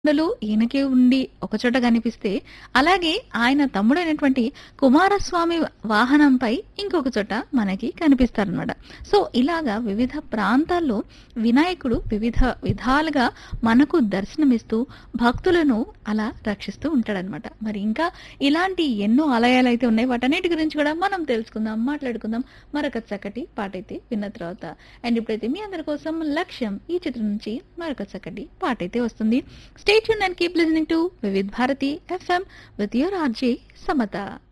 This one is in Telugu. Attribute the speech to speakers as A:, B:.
A: కొండలు ఈయనకే ఉండి ఒకచోట కనిపిస్తే అలాగే ఆయన తమ్ముడైనటువంటి కుమారస్వామి వాహనంపై ఇంకొక చోట మనకి కనిపిస్తారనమాట సో ఇలాగా వివిధ ప్రాంతాల్లో వినాయకుడు వివిధ విధాలుగా మనకు దర్శనమిస్తూ భక్తులను అలా రక్షిస్తూ ఉంటాడనమాట మరి ఇంకా ఇలాంటి ఎన్నో ఆలయాలు అయితే ఉన్నాయి వాటన్నిటి గురించి కూడా మనం తెలుసుకుందాం మాట్లాడుకుందాం మరొక చక్కటి పాట అయితే విన్న తర్వాత అండ్ ఇప్పుడైతే మీ అందరి కోసం లక్ష్యం ఈ చిత్రం నుంచి మరొక చక్కటి పాట అయితే వస్తుంది stay tune and keep listening to Vividh Bharati FM with your RJ Samata